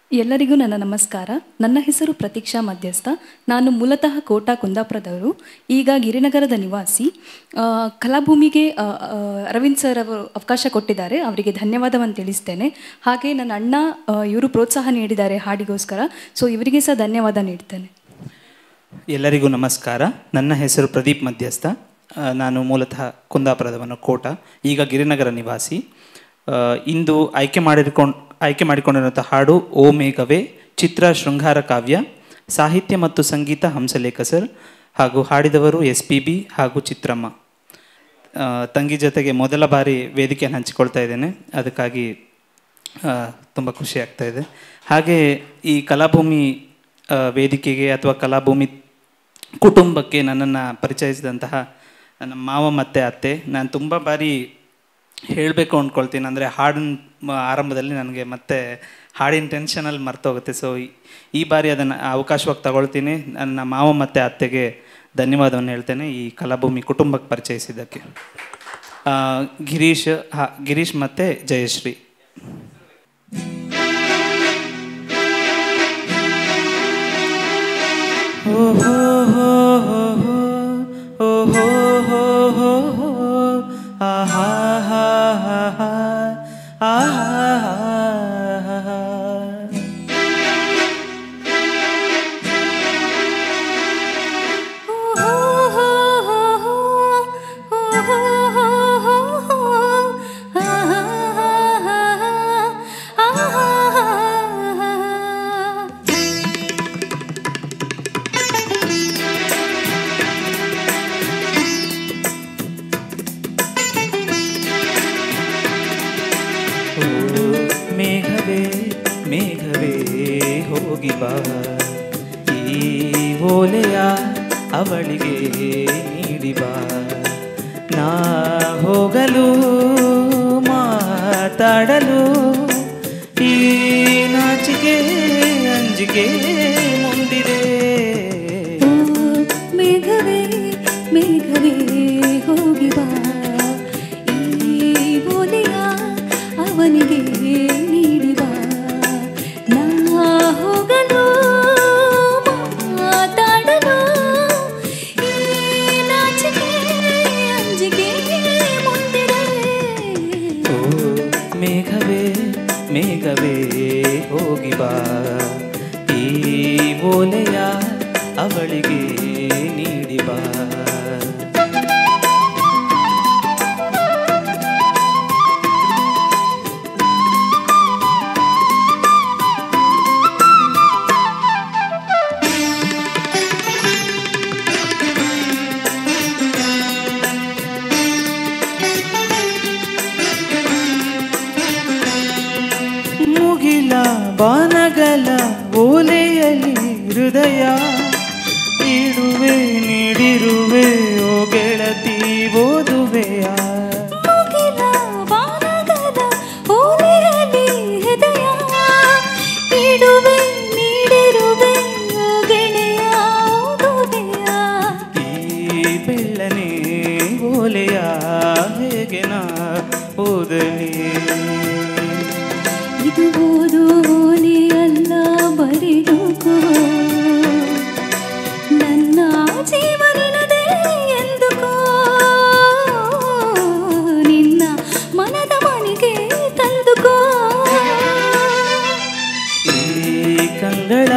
ಎಲ್ಲರಿಗೂ ನನ್ನ ನಮಸ್ಕಾರ ನನ್ನ ಹೆಸರು ಪ್ರತೀಕ್ಷಾ ಮಧ್ಯಸ್ಥ ನಾನು ಮೂಲತಃ ಕೋಟಾ ಕುಂದಾಪುರದವರು ಈಗ ಗಿರಿನಗರದ ನಿವಾಸಿ ಆ, ಕಲಾಭೂಮಿಗೆ ಆ, ಆ, ಅರವಿಂದ್ ಸರ್ ಅವರು ಅವಕಾಶ ಕೊಟ್ಟಿದ್ದಾರೆ ಅವರಿಗೆ ಧನ್ಯವಾದವನ್ನು ತಿಳಿಸ್ತೇನೆ ಹಾಗೆ ನನ್ನ ಅಣ್ಣ ಆ, ಇವರು ಪ್ರೋತ್ಸಾಹ ನೀಡಿದ್ದಾರೆ ಹಾಡಿಗೋಸ್ಕರ ಸೊ ಇವರಿಗೆ ಸಹ ಧನ್ಯವಾದ ನೀಡ್ತೇನೆ ಎಲ್ಲರಿಗೂ ನಮಸ್ಕಾರ ನನ್ನ ಹೆಸರು ಪ್ರದೀಪ್ ಮಧ್ಯಸ್ಥ ಆ, ನಾನು ಮೂಲತಃ ಕುಂದಾಪುರದವನು ಕೋಟ ಈಗ ಗಿರಿನಗರ ನಿವಾಸಿ ಆ, ಇಂದು ಆಯ್ಕೆ ಮಾಡಿಕೊಂಡು ಆಯ್ಕೆ ಮಾಡಿಕೊಂಡಿರುವಂಥ ಹಾಡು ಓ ಮೇಘವೇ ಚಿತ್ರ ಶೃಂಗಾರ ಕಾವ್ಯ ಸಾಹಿತ್ಯ ಮತ್ತು ಸಂಗೀತ ಹಂಸಲೇಖ ಸರ್ ಹಾಗೂ ಹಾಡಿದವರು ಎಸ್ ಪಿ ಬಿ ಹಾಗೂ ಚಿತ್ರಮ್ಮ ಆ, ತಂಗಿ ಜೊತೆಗೆ ಮೊದಲ ಬಾರಿ ವೇದಿಕೆಯನ್ನು ಹಂಚಿಕೊಳ್ತಾ ಇದ್ದೇನೆ ಅದಕ್ಕಾಗಿ ತುಂಬ ಖುಷಿ ಆಗ್ತಾ ಇದೆ ಹಾಗೆ ಈ ಕಲಾಭೂಮಿ ಆ, ವೇದಿಕೆಗೆ ಅಥವಾ ಕಲಾಭೂಮಿ ಕುಟುಂಬಕ್ಕೆ ನನ್ನನ್ನು ಪರಿಚಯಿಸಿದಂತಹ ನನ್ನ ಮಾವ ಮತ್ತು ಅತ್ತೆ ನಾನು ತುಂಬ ಬಾರಿ ಹೇಳಬೇಕು ಅಂದ್ಕೊಳ್ತೀನಿ ಅಂದರೆ ಹಾಡಿನ ಮ- ಆರಂಭದಲ್ಲಿ ನನಗೆ ಮತ್ತೆ ಹಾಡಿನ ಟೆನ್ಷನಲ್ಲಿ ಮರ್ತೋಗುತ್ತೆ ಸೊ ಈ ಬಾರಿ ಅದನ್ನು ಅವಕಾಶವಾಗಿ ತಗೊಳ್ತೀನಿ ನನ್ನ ಮಾವ ಮತ್ತು ಅತ್ತೆಗೆ ಧನ್ಯವಾದವನ್ನು ಹೇಳ್ತೇನೆ ಈ ಕಲಾಭೂಮಿ ಕುಟುಂಬಕ್ಕೆ ಪರಿಚಯಿಸಿದ್ದಕ್ಕೆ ಆ, ಗಿರೀಶ್ ಹಾ ಗಿರೀಶ್ ಮತ್ತು ಜಯಶ್ರೀ ಓ ಮೇಘವೇ ಮೇಘವೇ ಹೋಗಿ ಬಾ ಈ ಓಲೆಯ ಅವಳಿಗೆ ನೀಡಿ ಬಾ ನಾ ಹೋಗಲು ಮಾತಾಡಲು ಈ ನಾಚಿಕೆ ಅಂಜಿಕೆ ಮುಂದಿದೆ ಓ ಮೇಘವೇ ಮೇಘವೇ ಹೋಗಿ ಬಾ ಈ ಓಲೆಯ ಅವನಿಗೆ ನೀಡಿ ಬಾ ನಾ ಹೋಗಲು ಮಾತಾಡಲು ಈ ನಾಚಿಕೆ ಅಂಜಿಕೆ ಮುಂದಿದೆ ಓ ಮೇಘವೇ ಮೇಘವೇ ಹೋಗಿ ಬಾ ಈ ಓಲೆಯ ಅವಳಿಗೆ ನೀಡಿ ಬಾ ಮುಗಿಲ ಬಾನಗಲ ಓಲೆಯಲ್ಲಿ ಹೃದಯ ಇಡುವೆ ನೀಡಿರುವೆ ಓ ಗೆಳತಿ ಓದುವೆಯ ಮುಗಿಲ ಬಾನಗದ ಓಲೆಯಲ್ಲಿ ಹೃದಯ ಇಡುವೆ ನೀಡಿರುವೆ ಓ ಗೆಳೆಯ ಓದುವೆಯ ಈ ಬೆಳ್ಳನೆ ಓಲೆಯ ಹೇಗೆ ನಾ ಓದಲಿ ಇದು ಓದು ಓಲೆಯಲ್ಲ ಬರಿದುಕೋ ನನ್ನ ಜೀವನದೇ ಎಂದುಕೋ ನಿನ್ನ ಮನದ ಮನೆಗೆ ತಂದುಕೋ ಈ ಕಂಗಳ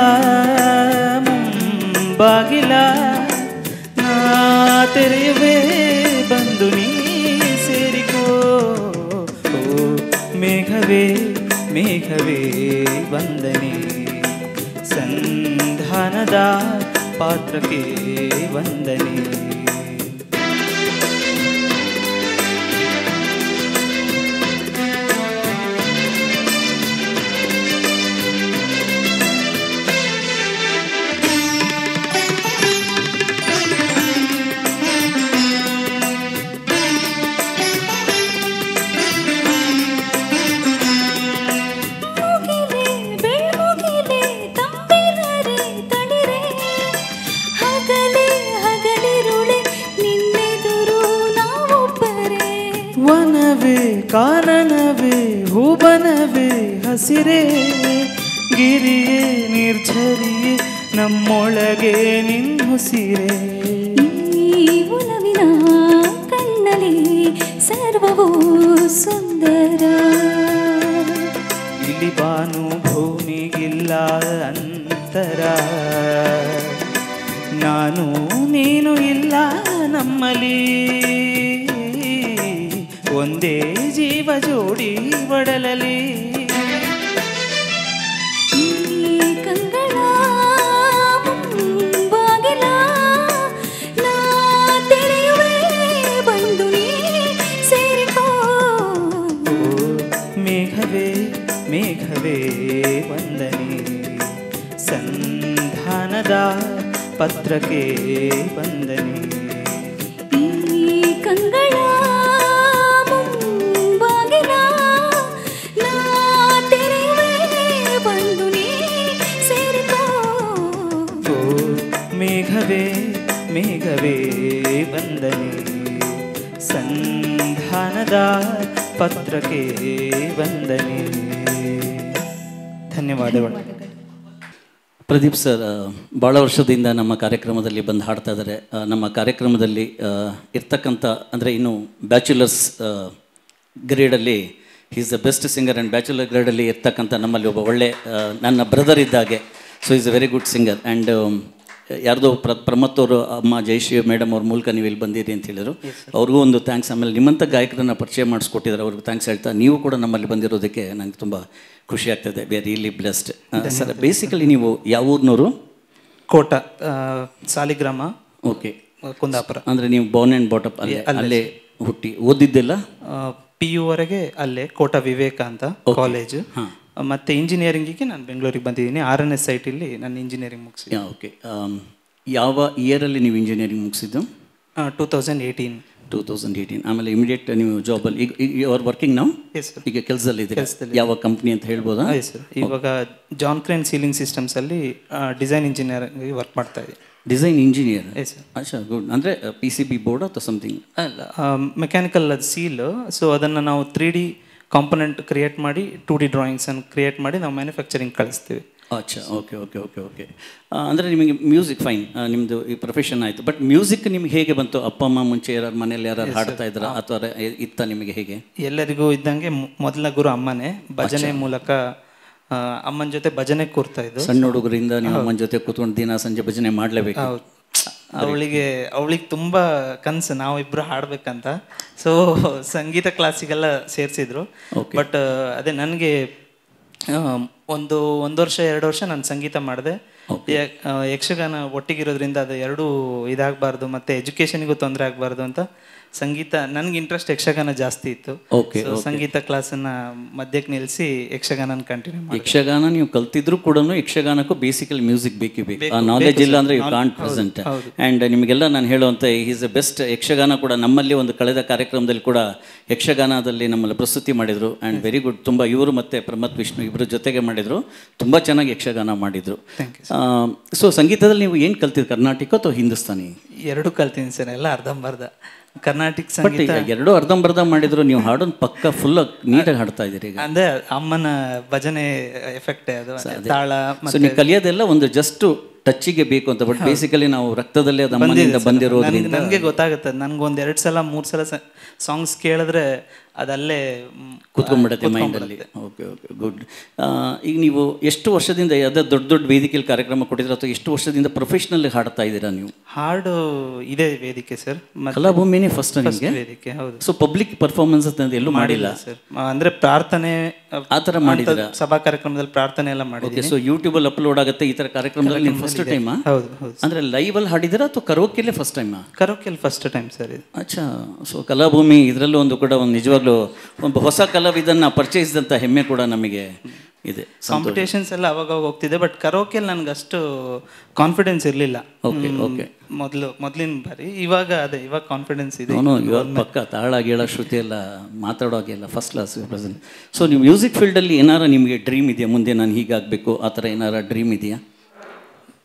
ಮುಂಬಾಗಿಲ ನಾ ತೆರೆಯುವೆ ಬಂದು ನೀ ಸೇರಿಕೋ ಓ ಮೇಘವೇ ಮೇಘವೇ ವಂದನೆ ಸಂಧಾನದ ಪಾತ್ರಕ್ಕೆ ವಂದನೆ ಮುಗಿಲೆ ಬೆಳ್ಮುಗಿಲೆ ತಂಬಿರರೆ ತಳಿರೆ ಹಗಲೇ ಹಗಲಿರುಳೆ ನಿನ್ನೆದುರು ನಾವೊಬ್ಬರೇ ವನವೇ ಕಾನನವೇ ಹೂಬನವೇ ಹಸಿರೇ ಗಿರಿಯೇ ನಿರ್ಝರಿಯೇ ನಮ್ಮೊಳಗೆ ನಿನ್ನುಸಿರೇ ಈ ಉಲವಿನ ಕಣ್ಣಲ್ಲಿ ಸರ್ವವೂ ಸುಂದರ ಇಲ್ಲಿ ಬಾನು ಭೂಮಿಗಿಲ್ಲ ಅಂತರ ನಾನು ನೀನು ಇಲ್ಲ ನಮ್ಮಲ್ಲಿ ಒಂದೇ ಜೀವ ಜೋಡಿ ಒಡಲಲಿ ಈ ಕಂಗಳ ಮುಂಬಾಗಿಲ ನಾ ತೆರೆಯುವೆ ಬಂದು ನೀ ಸೇರಿಕೋ ಓ ಮೇಘವೇ ಮೇಘವೇ ವಂದನೆ ಸಂಧಾನದ ಪತ್ರಕ್ಕೆ ವಂದನೆ ಈ ಕಂಗಳ ಮುಂಬಾಗಿಲ ನಾ ತೆರೆಯುವೆ ಬಂದು ನೀ ಸೇರಿಕೋ ಓ ಮೇಘವೇ ಮೇಘವೇ ವಂದನೆ ಸಂಧಾನದ ಪತ್ರಕ್ಕೆ ವಂದನೆ ಧನ್ಯವಾದಗಳು ಪ್ರದೀಪ್ ಸರ್ ಆ, ಭಾಳ ವರ್ಷದಿಂದ ನಮ್ಮ ಕಾರ್ಯಕ್ರಮದಲ್ಲಿ ಬಂದು ಹಾಡ್ತಾ ಇದ್ದಾರೆ ಆ, ನಮ್ಮ ಕಾರ್ಯಕ್ರಮದಲ್ಲಿ ಆ, ಇರ್ತಕ್ಕಂಥ ಅಂದರೆ ಇನ್ನು ಬ್ಯಾಚುಲರ್ಸ್ ಗ್ರೇಡಲ್ಲಿ is the best singer and bachelor ಗ್ರೇಡಲ್ಲಿ ಇರ್ತಕ್ಕಂಥ ನಮ್ಮಲ್ಲಿ ಒಬ್ಬ ಒಳ್ಳೆ ಆ, ನನ್ನ ಬ್ರದರ್ ಇದ್ದಾಗೆ so is a very good singer and ಯಾರ್ದೋ ಪ್ರ ಪ್ರಮತ್ ಅವರು ಅಮ್ಮ ಜಯಶ್ರೀ ಮೇಡಮ್ ಅವ್ರ ಮೂಲಕ ನೀವು ಇಲ್ಲಿ ಬಂದಿರಿ ಅಂತ ಹೇಳಿದರು ಅವ್ರಿಗೂ ಒಂದು ಥ್ಯಾಂಕ್ಸ್ ಆಮೇಲೆ ನಿಮ್ಮಂಥ ಗಾಯಕರನ್ನ ಪರಿಚಯ ಮಾಡಿಸ್ಕೊಟ್ಟಿದ್ದಾರೆ ಅವ್ರಿಗೆ ಥ್ಯಾಂಕ್ಸ್ ಹೇಳ್ತಾ ನೀವು ಕೂಡ ನಮ್ಮಲ್ಲಿ ಬಂದಿರೋದಕ್ಕೆ ನನಗೆ ತುಂಬ ಖುಷಿ ಆಗ್ತದೆ we are really blessed sir basically ನೀವು ಯಾವ ಊರಿನವರು ಕೋಟ ಆ, ಸಾಲಿಗ್ರಾಮ ಓಕೆ ಕುಂದಾಪುರ ಅಂದರೆ ನೀವು ಬೋರ್ನ್ ಆ್ಯಂಡ್ ಬಾಟಪ್ ಅಲ್ಲೇ ಅಲ್ಲೇ ಹುಟ್ಟಿ ಓದಿದ್ದೆಲ್ಲ ಪಿ ಯು ವರೆಗೆ ಅಲ್ಲೇ ಕೋಟ ವಿವೇಕ ಅಂತ ಕಾಲೇಜು ಮತ್ತೆ ಇಂಜಿನಿಯರಿಂಗಿಗೆ ನಾನು ಬೆಂಗಳೂರಿಗೆ ಬಂದಿದ್ದೀನಿ ಆರ್ ಎನ್ ಎಸ್ ಐಟಿಲಿ ನಾನು ಇಂಜಿನಿಯರಿಂಗ್ ಮುಗಿಸಿದೆ ಓಕೆ ಯಾವ ಇಯರಲ್ಲಿ ನೀವು ಇಂಜಿನಿಯರಿಂಗ್ ಮುಗಿಸಿದ್ದು two thousand eighteen two thousand eighteen ಆಮೇಲೆ ಇಮಿಡಿಯೇಟ್ ನೀವು ಜಾಬಲ್ಲಿ ಈಗ ಯು ಆರ್ ವರ್ಕಿಂಗ್ ನಾವು ಎಸ್ ಸರ್ ಈಗ ಕೆಲಸದಲ್ಲಿ ಇದೆ ಯಾವ ಕಂಪ್ನಿ ಅಂತ ಹೇಳ್ಬೋದಾ ಎಸ್ ಸರ್ ಇವಾಗ ಜಾನ್ ಕ್ರೇನ್ ಸೀಲಿಂಗ್ ಸಿಸ್ಟಮ್ಸ್ ಅಲ್ಲಿ ಡಿಸೈನ್ ಇಂಜಿನಿಯರ್ ವರ್ಕ್ ಮಾಡ್ತಾ ಇದ್ದೀನಿ ಡಿಸೈನ್ ಇಂಜಿನಿಯರ್ ಎಸ್ ಸರ್ ಅಚ್ಚಾ ಗುಡ್ ಅಂದರೆ ಪಿ ಸಿ ಬಿ ಬೋರ್ಡ್ ಅಥವಾ ಸಮಥಿಂಗ್ ಅಲ್ಲ ಮೆಕ್ಯಾನಿಕಲ್ ಅದು ಸೀಲ್ ಸೊ ಅದನ್ನು ನಾವು ತ್ರೀ ಡಿ ಕಾಂಪೊನೆಂಟ್ ಕ್ರಿಯೇಟ್ ಮಾಡಿ ಟೂ ಡಿ ಡ್ರಾಯಿಂಗ್ಸನ್ನು ಕ್ರಿಯೇಟ್ ಮಾಡಿ ನಾವು ಮ್ಯಾನುಫ್ಯಾಕ್ಚರಿಂಗ್ ಕಳಿಸ್ತೀವಿ ಅಚ್ಚಾ ಓಕೆ ಓಕೆ ಓಕೆ ಓಕೆ ಅಂದರೆ ನಿಮಗೆ ಮ್ಯೂಸಿಕ್ ಫೈನ್ ನಿಮ್ಮದು ಈ ಪ್ರೊಫೆಷನ್ ಆಯಿತು ಬಟ್ ಮ್ಯೂಸಿಕ್ ನಿಮ್ಗೆ ಹೇಗೆ ಬಂತು ಅಪ್ಪ ಅಮ್ಮ ಮುಂಚೆ ಯಾರು ಮನೇಲಿ ಯಾರು ಹಾಡ್ತಾ ಇದ್ರ ಅಥವಾ ಇತ್ತ ನಿಮಗೆ ಹೇಗೆ ಎಲ್ಲರಿಗೂ ಇದ್ದಂಗೆ ಮೊ- ಮೊದಲ ಗುರು ಅಮ್ಮನೇ ಭಜನೆ ಮೂಲಕ ಆ, ಅಮ್ಮನ ಜೊತೆ ಭಜನೆ ಕೂರ್ತಾ ಇದ್ದು ಸಣ್ಣ ಹುಡುಗರಿಂದ ನೀವು ಅಮ್ಮನ ಜೊತೆ ಕೂತ್ಕೊಂಡು ದಿನ ಸಂಜೆ ಭಜನೆ ಮಾಡಲೇಬೇಕು ಹೌದು ಅವಳಿಗೆ ಅವಳಿಗೆ ತುಂಬಾ ಕನಸು ನಾವಿಬ್ರು ಹಾಡ್ಬೇಕಂತ ಸೊ ಸಂಗೀತ ಕ್ಲಾಸಿಗೆಲ್ಲ ಸೇರಿಸಿದ್ರು ಬಟ್ ಅದೇ ನನಗೆ ಒಂದು ಒಂದು ವರ್ಷ ಎರಡು ವರ್ಷ ನಾನು ಸಂಗೀತ ಮಾಡಿದೆ ಯಕ್ಷಗಾನ ಒಟ್ಟಿಗಿರೋದ್ರಿಂದ ಅದು ಎರಡೂ ಇದಾಗಬಾರ್ದು ಮತ್ತೆ ಎಜುಕೇಶನ್ಗೂ ತೊಂದರೆ ಆಗಬಾರ್ದು ಅಂತ ಸಂಗೀತ ನನಗೆ ಇಂಟ್ರೆಸ್ಟ್ ಯಕ್ಷಗಾನ ಜಾಸ್ತಿ ಇತ್ತು Okay, So, ಸಂಗೀತ ಕ್ಲಾಸನ್ನ ಮಧ್ಯಕ್ಕೆ ನಿಲ್ಲಿಸಿ ಯಕ್ಷಗಾನ ಕಂಟಿನ್ಯೂ ಮಾಡಿ ಯಕ್ಷಗಾನ ನೀವು ಕಲ್ತಿದ್ರು ಕೂಡ ಯಕ್ಷಗಾನಕ್ಕೂ ಬೇಸಿಕಲಿ ಮ್ಯೂಸಿಕ್ ಬೇಕೇ ಬೇಕು ಆ ನಾಲೆಜ್ ಇಲ್ಲ ಅಂದ್ರೆ ಯು ಕಾಂಟ್ ಪ್ರೆಸೆಂಟ್ ಆ್ಯಂಡ್ ನಿಮಗೆಲ್ಲ ನಾನು ಹೇಳುವಂಥ ಈಸ್ ದ ಬೆಸ್ಟ್ ಯಕ್ಷಗಾನ ಕೂಡ ನಮ್ಮಲ್ಲಿ ಒಂದು ಕಳೆದ ಕಾರ್ಯಕ್ರಮದಲ್ಲಿ ಕೂಡ ಯಕ್ಷಗಾನದಲ್ಲಿ ನಮ್ಮಲ್ಲಿ ಪ್ರಸ್ತುತಿ ಮಾಡಿದರು ಆ್ಯಂಡ್ ವೆರಿ ಗುಡ್ ತುಂಬ ಇವರು ಮತ್ತು ಪ್ರಮತ್ ವಿಷ್ಣು ಇಬ್ಬರು ಜೊತೆಗೆ ಮಾಡಿದರು ತುಂಬ ಚೆನ್ನಾಗಿ ಯಕ್ಷಗಾನ ಮಾಡಿದರು ಸೊ ಸಂಗೀತದಲ್ಲಿ ನೀವು ಏನು ಕಲ್ತಿದ್ದು ಕರ್ನಾಟಕ ಅಥವಾ ಹಿಂದೂಸ್ತಾನಿ ಎರಡು ಕಲ್ತೀನಿ ಸರ್ ಎಲ್ಲ ಅರ್ಧಂಬರ್ಧ ಕರ್ನಾಟಕ ಬಟ್ ಸಂಗೀತ ಈಗ ಎರಡೂ ಅರ್ಧಂಬರ್ಧ ಮಾಡಿದ್ರು ನೀವು ಹಾಡೋದು ಪಕ್ಕ ಫುಲ್ ನೀಟಾಗಿ ಹಾಡ್ತಾ ಇದ್ದೀರಿ ಈಗ ಅಂದ್ರೆ ಅಮ್ಮನ ಭಜನೆ ಎಫೆಕ್ಟ್ ಅದು ತಾಳ ಸೊ ನೀವು ಕಲಿಯೋದೆಲ್ಲ ಒಂದು ಜಸ್ಟ್ ಟಚ್ಚಿಗೆ ಬೇಕು ಅಂತ ಬಟ್ ಬೇಸಿಕಲಿ ನಾವು ರಕ್ತದಲ್ಲೇ ಅದು ಅಮ್ಮನಿಂದ ಬಂದಿರೋದ್ರಿಂದ ನನಗೆ ಗೊತ್ತಾಗುತ್ತೆ ನನ್ಗೆ ಒಂದ್ ಎರಡ್ ಸಲ ಮೂರ್ ಸಲ ಸಾಂಗ್ಸ್ ಕೇಳಿದ್ರೆ ಅದಲ್ಲೇ ಮ್, ಕೂತ್ಕೊಂಡ್ಬಿಡುತ್ತೆ ಮೈಂಡಲ್ಲಿ ಓಕೆ ಓಕೆ ಗುಡ್ ಈಗ ನೀವು ಎಷ್ಟು ವರ್ಷದಿಂದ ಯಾವುದೇ ದೊಡ್ಡ ದೊಡ್ಡ ವೇದಿಕೆಯಲ್ಲಿ ಕಾರ್ಯಕ್ರಮ ಕೊಟ್ಟಿದ್ರೆ ಅಥವಾ ಎಷ್ಟು ವರ್ಷದಿಂದ ಪ್ರೊಫೆಷ್ನಲ್ ಹಾಡ್ತಾ ಇದ್ದೀರಾ ನೀವು ಹಾಡು ಇದೆ ವೇದಿಕೆ ಸರ್ ಕಲಾಭೂಮಿನೇ ಫಸ್ಟ್ ನಿಮಗೆ ವೇದಿಕೆ ಹೌದು ಸೊ ಪಬ್ಲಿಕ್ ಪರ್ಫಾರ್ಮೆನ್ಸ್ ಅಂತ ಎಲ್ಲೂ ಮಾಡಿಲ್ಲ ಸರ್ ಅಂದ್ರೆ ಪ್ರಾರ್ಥನೆ ಆ ಥರ ಮಾಡಿದ್ದೀರಾ ಸಭಾ ಕಾರ್ಯಕ್ರಮದಲ್ಲಿ ಪ್ರಾರ್ಥನೆ ಎಲ್ಲ ಮಾಡಿದ್ದೀನಿ ಓಕೆ ಸೊ ಯೂಟ್ಯೂಬಲ್ಲಿ ಅಪ್ಲೋಡ್ ಆಗುತ್ತೆ ಈ ಥರ ಕಾರ್ಯಕ್ರಮದಲ್ಲಿ ನೀವು ಫಸ್ಟ್ ಟೈಮಾ ಹೌದು ಹೌದು ಅಂದರೆ ಲೈವಲ್ಲಿ ಹಾಡಿದ್ದೀರಾ ಅಥವಾ ಕರೋಕೆಲ್ಲೇ ಫಸ್ಟ್ ಟೈಮಾ ಕರೋಕೆಲ್ ಫಸ್ಟ್ ಟೈಮ್ ಸರ್ ಇದು ಅಚ್ಚಾ ಸೊ ಕಲಾಭೂಮಿ ಇದರಲ್ಲೂ ಒಂದು ಕೂಡ ಒಂದು ನಿಜವಾಗ್ಲೂ ಒಬ್ಬ ಹೊಸ ಕಲಾವಿದನ್ನ ಪರಿಚಯಿಸಿದಂಥ ಹೆಮ್ಮೆ ಕೂಡ ನಮಗೆ ಇದೆ ಕಾಂಪಿಟೇಷನ್ಸ್ ಎಲ್ಲ ಅವಾಗ ಹೋಗ್ತಿದೆ ಬಟ್ ಕರೋಕೆಲ್ ನನ್ಗೆ ಅಷ್ಟು ಕಾನ್ಫಿಡೆನ್ಸ್ ಇರಲಿಲ್ಲ ಓಕೆ ಓಕೆ ಮೊದಲು ಮೊದಲಿನ ಬಾರಿ ಇವಾಗ ಅದೇ ಇವಾಗ ಕಾನ್ಫಿಡೆನ್ಸ್ ಇದೆ ಅವನು ಇವಾಗ ಪಕ್ಕ ತಾಳ ಗೀಳ ಶ್ರುತಿ ಎಲ್ಲ ಮಾತಾಡೋಗೆಲ್ಲ ಫಸ್ಟ್ ಕ್ಲಾಸ್ ಪ್ರೆಸೆಂಟ್ ಸೊ ನೀವು ಮ್ಯೂಸಿಕ್ ಫೀಲ್ಡಲ್ಲಿ ಏನಾರ ನಿಮಗೆ ಡ್ರೀಮ್ ಇದೆಯಾ ಮುಂದೆ ನಾನು ಹೀಗಾಗಬೇಕು ಆ ಥರ ಏನಾರ ಡ್ರೀಮ್ ಇದೆಯಾ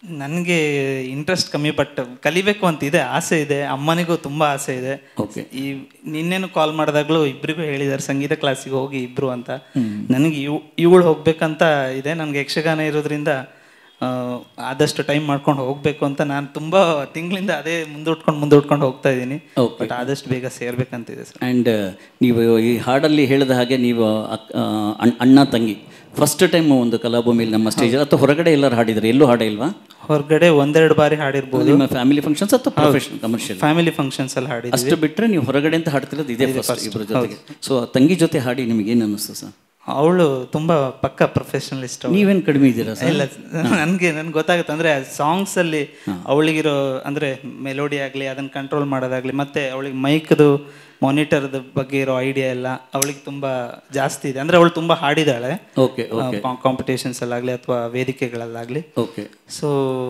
ನನಗೆ ಇಂಟ್ರೆಸ್ಟ್ ಕಮ್ಮಿ ಬಟ್ ಕಲಿಬೇಕು ಅಂತ ಇದೆ ಆಸೆ ಇದೆ ಅಮ್ಮನಿಗೂ ತುಂಬ ಆಸೆ ಇದೆ ಓಕೆ ಈ ನಿನ್ನೆನು ಕಾಲ್ ಮಾಡಿದಾಗಲೂ ಇಬ್ಬರಿಗೂ ಹೇಳಿದ್ದಾರೆ ಸಂಗೀತ ಕ್ಲಾಸಿಗೆ ಹೋಗಿ ಇಬ್ರು ಅಂತ ನನಗೆ ಇವ್ ಇವಳು ಹೋಗ್ಬೇಕಂತ ಇದೆ ನನಗೆ ಯಕ್ಷಗಾನ ಇರೋದ್ರಿಂದ ಆ, ಆದಷ್ಟು ಟೈಮ್ ಮಾಡ್ಕೊಂಡು ಹೋಗಬೇಕು ಅಂತ ನಾನು ತುಂಬ ತಿಂಗಳಿಂದ ಅದೇ ಮುಂದೂಡ್ಕೊಂಡು ಮುಂದೂಡ್ಕೊಂಡು ಹೋಗ್ತಾ ಇದ್ದೀನಿ Okay. ಬಟ್ ಆದಷ್ಟು ಬೇಗ ಸೇರ್ಬೇಕಂತಿದೆ ಸರ್ ಆ್ಯಂಡ್ ನೀವು ಈ ಹಾಡಲ್ಲಿ ಹೇಳಿದ ಹಾಗೆ ನೀವು ಅಕ್- ಆ, ಅಣ್- ಅಣ್ಣ ತಂಗಿ ಫಸ್ಟ್ ಟೈಮ್ ಒಂದು ಕಲಾಭೂಮಿಲಿ ನಮ್ಮ ಸ್ಟೇಜ್ ಅಥವಾ ಹೊರಗಡೆ ಎಲ್ಲರೂ ಹಾಡಿದ್ರೆ ಎಲ್ಲೂ ಹಾಡೇ ಇಲ್ವಾ ಹೊರಗಡೆ ಒಂದೆರಡು ಬಾರಿ ಹಾಡಿರ್ಬೋದು ನಿಮ್ಮ ಫ್ಯಾಮಿಲಿ ಫಂಕ್ಷನ್ಸ್ ಅಥವಾ ಪ್ರೊಫೆಷನಲ್ ಕಮರ್ಷಿಯಲ್ ಫ್ಯಾಮಿಲಿ ಫಂಕ್ಷನ್ಸ್ ಅಲ್ಲಿ ಹಾಡಿದ್ವಿ ಅಷ್ಟು ಬಿಟ್ಟರೆ ನೀವು ಹೊರಗಡೆ ಅಂತ ಹಾಡ್ತಿರೋದು ಇದೇ ಫಸ್ಟ್ ಇಬ್ಬರ ಜೊತೆಗೆ ಸೊ ತಂಗಿ ಜೊತೆ ಹಾಡಿ ನಿಮಗೆ ಏನು ಅನ್ನಿಸ್ತು ಸರ್ ಅವಳು ತುಂಬಾ ಪಕ್ಕ ಪ್ರೊಫೆಷನಲಿಸ್ಟ್ ನೀವೇನು ಕಡಿಮೆ ಇದ್ದೀರಾ ಸರ್ ಇಲ್ಲ ನನಗೆ ನನ್ಗೆ ಗೊತ್ತಾಗುತ್ತೆ ಅಂದ್ರೆ ಸಾಂಗ್ಸ್ ಅಲ್ಲಿ ಅವಳಿಗಿರೋ ಅಂದ್ರೆ ಮೆಲೋಡಿ ಆಗಲಿ ಅದನ್ನ ಕಂಟ್ರೋಲ್ ಮಾಡೋದಾಗ್ಲಿ ಮತ್ತೆ ಅವಳಿಗೆ ಮೈಕ್ದು ಮಾನಿಟರ್ದ ಬಗ್ಗೆ ಇರೋ ಐಡಿಯಾ ಎಲ್ಲ ಅವಳಿಗೆ ತುಂಬಾ ಜಾಸ್ತಿ ಇದೆ ಅಂದ್ರೆ ಅವಳು ತುಂಬಾ ಹಾಡಿದಾಳೆ ಓಕೆ ಓಕೆ ಕಾಂಪಿಟೇಷನ್ಸ್ ಅಲ್ಲಾಗ್ಲಿ ಅಥವಾ ವೇದಿಕೆಗಳಲ್ಲಾಗ್ಲಿ ಓಕೆ ಸೊ